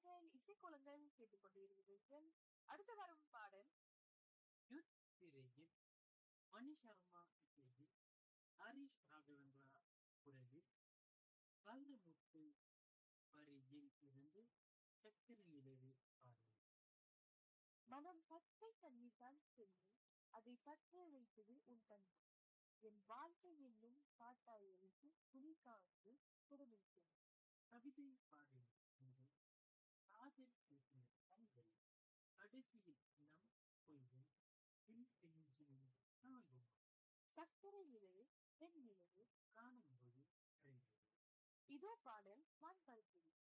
நீங்கள் இசைக்கோலங்கள் கேட்டுக்கொண்டிருக்கிறீர்கள் அடுத்து வரும் பாடல் யுத் திரையில் மணி சர்மா இசையில் ஹரிஷ் ராகவேந்திரா குரலில் வைரமுத்து வரியில் இருந்து சக்கரை நிலவு பாடல் மனம் பச்சை தண்ணீர் தான் செல்லும் அதை பற்ற வைத்தது உன் கண்ணு என் வாழ்க்கை என்னும் காட்டாய் எழுத்து துணி காந்து குடும்பத்தில் கவிதை பாடல் முதல் காதல் பேசின கண்கள் கடைசியில் நம் கொள்ளும் பின் பெஞ்சின் நாளும் சக்கரை நிலவு பெண் நிலவு காணும்போது கரைந்தது இதோ பாடல் வான் பருத்தி